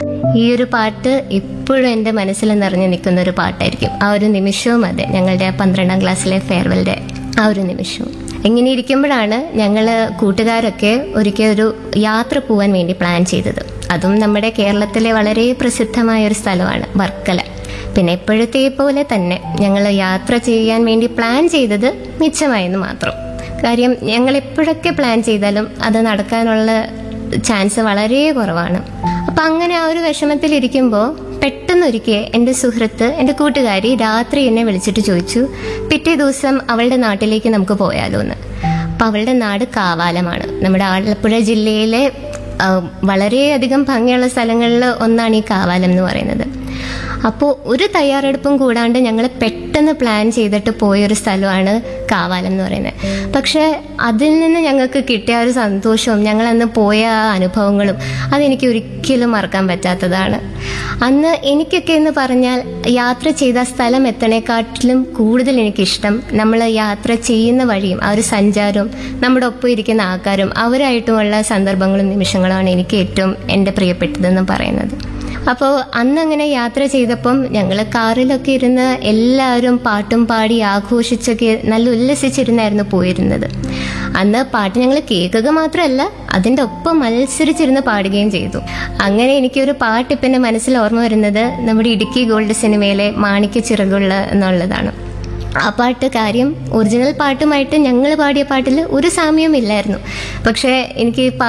ഈ ഒരു പാട്ട് ഇപ്പോഴും എൻ്റെ മനസ്സിൽ നിറഞ്ഞു നിൽക്കുന്ന ഒരു പാട്ടായിരിക്കും ആ ഒരു നിമിഷവും അതെ ഞങ്ങളുടെ പന്ത്രണ്ടാം ക്ലാസ്സിലെ ഫെയർവെൽൻ്റെ ആ ഒരു നിമിഷവും ഇങ്ങനെ ഇരിക്കുമ്പോഴാണ് ഞങ്ങൾ കൂട്ടുകാരൊക്കെ ഒരിക്കൽ ഒരു യാത്ര പോകാൻ വേണ്ടി പ്ലാൻ ചെയ്തത് അതും നമ്മുടെ കേരളത്തിലെ വളരെ പ്രസിദ്ധമായ ഒരു സ്ഥലമാണ് വർക്കല പിന്നെ എപ്പോഴത്തെ പോലെ തന്നെ ഞങ്ങൾ യാത്ര ചെയ്യാൻ വേണ്ടി പ്ലാൻ ചെയ്തത് മിച്ചമായെന്ന് മാത്രം കാര്യം ഞങ്ങൾ എപ്പോഴൊക്കെ പ്ലാൻ ചെയ്താലും അത് നടക്കാനുള്ള ചാൻസ് വളരെ കുറവാണ് അപ്പം അങ്ങനെ ആ ഒരു വിഷമത്തിലിരിക്കുമ്പോൾ പെട്ടെന്നൊരിക്കൽ എൻ്റെ സുഹൃത്ത് എൻ്റെ കൂട്ടുകാരി രാത്രി എന്നെ വിളിച്ചിട്ട് ചോദിച്ചു പിറ്റേ ദിവസം അവളുടെ നാട്ടിലേക്ക് നമുക്ക് പോയാലോ എന്ന് അപ്പം അവളുടെ നാട് കാവാലമാണ് നമ്മുടെ ആലപ്പുഴ ജില്ലയിലെ ആ, വളരെയധികം ഭംഗിയുള്ള സ്ഥലങ്ങളിൽ ഒന്നാണ് ഈ കാവാലം എന്ന് പറയുന്നത് അപ്പോൾ ഒരു തയ്യാറെടുപ്പും കൂടാണ്ട് ഞങ്ങൾ പെട്ടെന്ന് പ്ലാൻ ചെയ്തിട്ട് പോയൊരു സ്ഥലമാണ് കാവാലം എന്ന് പറയുന്നത് പക്ഷേ അതിൽ നിന്ന് ഞങ്ങൾക്ക് കിട്ടിയ ആ ഒരു സന്തോഷവും ഞങ്ങൾ അന്ന് പോയ ആ അനുഭവങ്ങളും അതെനിക്ക് ഒരിക്കലും മറക്കാൻ പറ്റാത്തതാണ് അന്ന് എനിക്കൊക്കെ എന്ന് പറഞ്ഞാൽ യാത്ര ചെയ്ത സ്ഥലം എത്തണേക്കാട്ടിലും കൂടുതൽ എനിക്കിഷ്ടം നമ്മൾ യാത്ര ചെയ്യുന്ന വഴിയും ആ ഒരു സഞ്ചാരവും നമ്മുടെ ഒപ്പം ഇരിക്കുന്ന ആൾക്കാരും അവരായിട്ടുമുള്ള സന്ദർഭങ്ങളും നിമിഷങ്ങളുമാണ് എനിക്ക് ഏറ്റവും എൻ്റെ പ്രിയപ്പെട്ടതെന്ന് പറയുന്നത് അപ്പോൾ അന്ന് അങ്ങനെ യാത്ര ചെയ്തപ്പം ഞങ്ങൾ കാറിലൊക്കെ ഇരുന്ന് എല്ലാവരും പാട്ടും പാടി ആഘോഷിച്ചൊക്കെ നല്ല ഉല്ലസിച്ചിരുന്നായിരുന്നു പോയിരുന്നത് അന്ന് പാട്ട് ഞങ്ങൾ കേൾക്കുക മാത്രമല്ല അതിൻ്റെ ഒപ്പം മത്സരിച്ചിരുന്ന് പാടുകയും ചെയ്തു അങ്ങനെ എനിക്കൊരു പാട്ട് ഇപ്പം എൻ്റെ മനസ്സിൽ ഓർമ്മ വരുന്നത് നമ്മുടെ ഇടുക്കി ഗോൾഡ് സിനിമയിലെ മാണിക്യ ചിറകുള്ള എന്നുള്ളതാണ് ആ പാട്ട് കാര്യം ഒറിജിനൽ പാട്ടുമായിട്ട് ഞങ്ങൾ പാടിയ പാട്ടിൽ ഒരു സാമ്യവും ഇല്ലായിരുന്നു പക്ഷേ എനിക്ക് ഈ പാ-